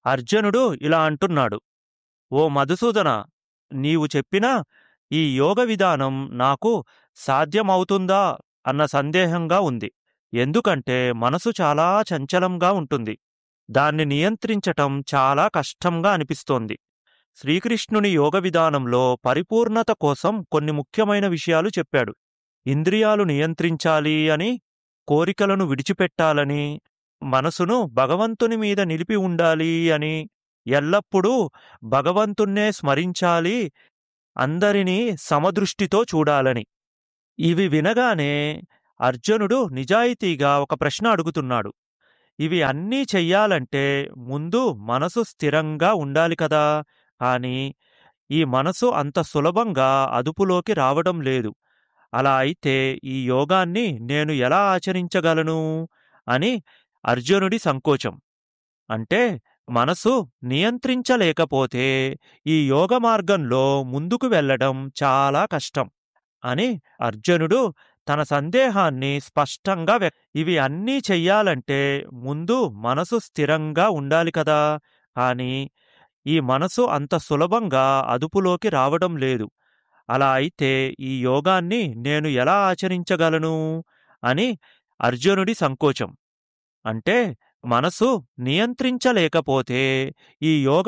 అర్జునుడు ఇలా అంటున్నాడు ఓ మధుసూదన నీవు చెప్పిన ఈ యోగ విధానం నాకు సాధ్యమవుతుందా అన్న సందేహంగా ఉంది ఎందుకంటే మనసు చాలా చంచలంగా ఉంటుంది దాన్ని నియంత్రించటం చాలా కష్టంగా అనిపిస్తోంది శ్రీకృష్ణుని యోగ విధానంలో పరిపూర్ణత కోసం కొన్ని ముఖ్యమైన విషయాలు చెప్పాడు ఇంద్రియాలు నియంత్రించాలి అని కోరికలను విడిచిపెట్టాలని మనసును భగవంతుని మీద నిలిపి ఉండాలి అని ఎల్లప్పుడూ భగవంతుణ్ణే స్మరించాలి అందరినీ సమదృష్టితో చూడాలని ఇవి వినగానే అర్జునుడు నిజాయితీగా ఒక ప్రశ్న అడుగుతున్నాడు ఇవి అన్నీ చెయ్యాలంటే ముందు మనసు స్థిరంగా ఉండాలి కదా కానీ ఈ మనసు అంత సులభంగా అదుపులోకి రావడం లేదు అలా అయితే ఈ యోగాన్ని నేను ఎలా ఆచరించగలను అని అర్జునుడి సంకోచం అంటే మనసు నియంత్రించలేకపోతే ఈ యోగ మార్గంలో ముందుకు వెళ్ళడం చాలా కష్టం అని అర్జునుడు తన సందేహాన్ని స్పష్టంగా వ్యక్ ఇవి అన్నీ చెయ్యాలంటే ముందు మనసు స్థిరంగా ఉండాలి కదా కానీ ఈ మనసు అంత సులభంగా అదుపులోకి రావడం లేదు అలా అయితే ఈ యోగాన్ని నేను ఎలా ఆచరించగలను అని అర్జునుడి సంకోచం అంటే మనసు నియంత్రించలేకపోతే ఈ యోగ